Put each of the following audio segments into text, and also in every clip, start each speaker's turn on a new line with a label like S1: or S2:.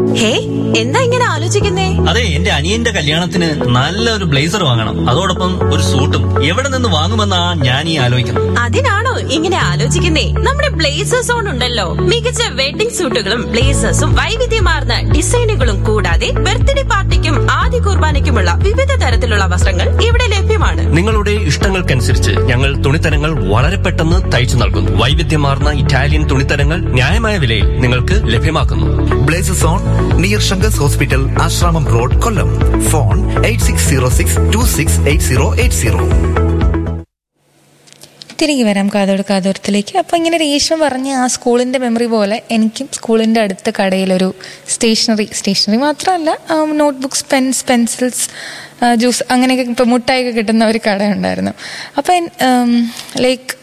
S1: ഹേ എന്താ ഇങ്ങനെ ആലോചിക്കുന്നേ
S2: അതെ എന്റെ അനിയന്റെ കല്യാണത്തിന് നല്ലൊരു ബ്ലേസർ വാങ്ങണം അതോടൊപ്പം ഒരു സൂട്ടും എവിടെ നിന്ന് വാങ്ങുമെന്നാ ഞാൻ ഈ ആലോചിക്കുന്നത്
S1: അതിനാണോ ഇങ്ങനെ ആലോചിക്കുന്നേ നമ്മുടെ ബ്ലേസേഴ്സ് ഓൺ ഉണ്ടല്ലോ മികച്ച വെഡിംഗ് സൂട്ടുകളും ബ്ലേസേഴ്സും വൈവിധ്യമാർന്ന ഡിസൈനുകളും കൂടാതെ ബർത്ത്ഡേ പാർട്ടിക്കും ആദ്യ കുർബാനയ്ക്കുമുള്ള വിവിധ തരത്തിലുള്ള വസ്ത്രങ്ങൾ ഇവിടെ ലഭ്യമാണ്
S2: നിങ്ങളുടെ ഇഷ്ടങ്ങൾക്കനുസരിച്ച് ഞങ്ങൾ തുണിത്തരങ്ങൾ വളരെ പെട്ടെന്ന് തയ്ച്ചു നൽകുന്നു വൈവിധ്യമാർന്ന ഇറ്റാലിയൻ തുണിത്തരങ്ങൾ ന്യായമായ വിലയിൽ നിങ്ങൾക്ക് ലഭ്യമാക്കുന്നു
S3: ബ്ലേസസ് on near Sankars hospital Asramam road Kollam phone eight six zero six two six eight zero eight zero
S4: തിരികെ വരാം കാതോട് കാതോരത്തിലേക്ക് അപ്പോൾ ഇങ്ങനെ രേഷ്മ പറഞ്ഞ ആ സ്കൂളിൻ്റെ മെമ്മറി പോലെ എനിക്കും സ്കൂളിൻ്റെ അടുത്ത കടയിലൊരു സ്റ്റേഷനറി സ്റ്റേഷനറി മാത്രമല്ല നോട്ട്ബുക്സ് പെൻസ് പെൻസിൽസ് ജ്യൂസ് അങ്ങനെയൊക്കെ ഇപ്പോൾ മുട്ടായൊക്കെ കിട്ടുന്ന ഒരു കടയുണ്ടായിരുന്നു അപ്പോൾ ലൈക്ക്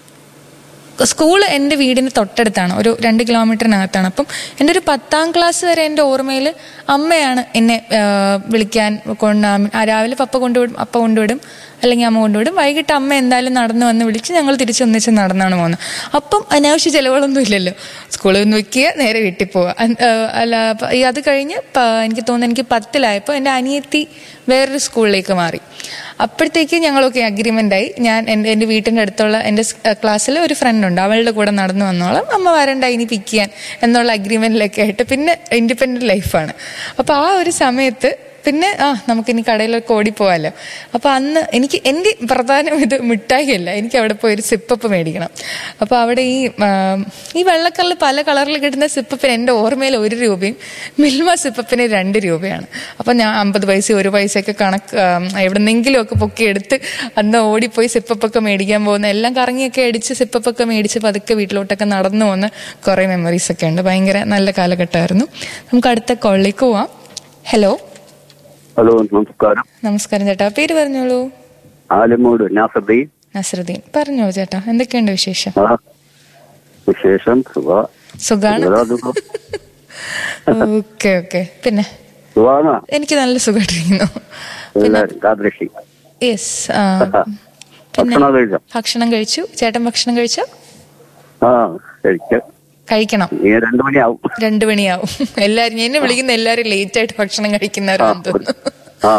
S4: സ്കൂൾ എൻ്റെ വീടിന് തൊട്ടടുത്താണ് ഒരു രണ്ട് കിലോമീറ്ററിനകത്താണ് അപ്പം എൻ്റെ ഒരു പത്താം ക്ലാസ് വരെ എൻ്റെ ഓർമ്മയിൽ അമ്മയാണ് എന്നെ ആ, വിളിക്കാൻ കൊണ്ട് ആ, രാവിലെ പപ്പ കൊണ്ടുവിടും അപ്പ കൊണ്ടുവിടും അല്ലെങ്കിൽ അമ്മ കൊണ്ടുവിടും വൈകിട്ട് അമ്മ എന്തായാലും നടന്നു വന്ന് വിളിച്ച് ഞങ്ങൾ തിരിച്ച് ഒന്നിച്ച് നടന്നാണ് പോകുന്നത് അപ്പം അനാവശ്യ ചിലവുകളൊന്നും ഇല്ലല്ലോ സ്കൂളിൽ നിന്ന് വയ്ക്കുക നേരെ വീട്ടിൽ പോവുക അൻ- ആ, അല്ല പ- ഈ അത് കഴിഞ്ഞ് പ- എനിക്ക് തോന്നുന്നു എനിക്ക് പത്തിലായപ്പോൾ എൻ്റെ അനിയത്തി വേറൊരു സ്കൂളിലേക്ക് മാറി അപ്പോഴത്തേക്ക് ഞങ്ങളൊക്കെ അഗ്രിമെൻ്റ് ആയി ഞാൻ എൻ്റെ എൻ്റെ വീട്ടിൻ്റെ അടുത്തുള്ള എൻ്റെ ക്ലാസ്സിൽ ഒരു ഫ്രണ്ട് ഉണ്ട് അവളുടെ കൂടെ നടന്നു വന്നോളാം അമ്മ വരണ്ട ഇനി പിക്ക് ചെയ്യാൻ എന്നുള്ള അഗ്രിമെൻറ്റിലൊക്കെ ആയിട്ട് പിന്നെ ഇൻഡിപെൻഡൻറ്റ് ലൈഫാണ് അപ്പോൾ ആ ഒരു സമയത്ത് പിന്നെ ആ നമുക്കിനി കടയിലൊക്കെ ഓടിപ്പോവാമല്ലോ അപ്പോൾ അന്ന് എനിക്ക് എൻ്റെ പ്രധാനം ഇത് മിഠായിയല്ല എനിക്ക് അവിടെ പോയി ഒരു സിപ്പപ്പ് മേടിക്കണം അപ്പോൾ അവിടെ ഈ ആ, ഈ വെള്ളക്കല്ല് പല കളറിൽ കിട്ടുന്ന സിപ്പപ്പിന് എൻ്റെ ഓർമ്മയിൽ ഒരു രൂപയും മിൽമ സിപ്പപ്പിന് രണ്ട് രൂപയാണ് അപ്പോൾ ഞാൻ അമ്പത് പൈസ ഒരു പൈസയൊക്കെ കണക്ക് ആ, എവിടുന്നെങ്കിലുമൊക്കെ പൊക്കിയെടുത്ത് അന്ന് ഓടിപ്പോയി സിപ്പപ്പൊക്കെ മേടിക്കാൻ പോകുന്ന എല്ലാം കറങ്ങിയൊക്കെ അടിച്ച് സിപ്പപ്പൊക്കെ മേടിച്ച് പതുക്കെ വീട്ടിലോട്ടൊക്കെ നടന്നു പോകുന്ന കുറേ മെമ്മറീസ് ഒക്കെ ഉണ്ട് ഭയങ്കര നല്ല കാലഘട്ടമായിരുന്നു നമുക്ക് അടുത്ത കോളിലേക്ക് പോവാം ഹലോ
S5: ഹലോ നമസ്കാരം
S4: നമസ്കാരം ചേട്ടാ പേര് പറഞ്ഞോളൂ
S5: ആലമൂട് നാസറുദ്ദീൻ
S4: നസറുദ്ദീൻ പറഞ്ഞോ ചേട്ടാ എന്തൊക്കെയുണ്ട് വിശേഷം
S5: ആ വിശേഷം സുഖ
S4: സുഖാണ്
S5: സുഖാ, സുഖം.
S4: ഓക്കെ ഓക്കെ പിന്നെ
S5: സുഖാണോ
S4: എനിക്ക് നല്ല സുഖമായിട്ടിരിക്കുന്നു പിന്നെ
S5: എല്ലാവരും കാദ്രക്ഷി
S4: യെസ് പിന്നെ
S5: ഭക്ഷണം കഴിച്ചോ
S4: ഭക്ഷണം കഴിച്ചു ചേട്ടൻ ഭക്ഷണം കഴിച്ചോ
S5: ആ കഴിക്ക
S4: കഴിക്കണം
S5: ഇനി രണ്ടു മണിയാവും
S4: രണ്ടു മണിയാവും എല്ലാരും എന്നെ വിളിക്കുന്ന എല്ലാരും ലേറ്റ് ആയിട്ട് ഭക്ഷണം കഴിക്കുന്നവരാണെന്ന് തോന്നുന്നു
S5: ആ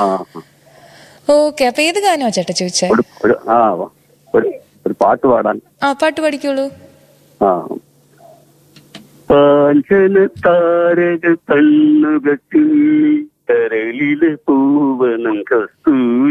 S4: ഓക്കെ അപ്പൊ ഏത് ഗാനോ ചേട്ടാ ചോദിച്ചേ
S5: ഒരു ഒരു ആ ഒരു ഒരു പാട്ട് പാടാൻ
S4: ആ പാട്ട് പഠിക്കുള്ളൂ
S5: ആ പാഞ്ചന താരക കണ്ണുക ചിന്നി കരളിലെ പൂവനം കസ്തൂരി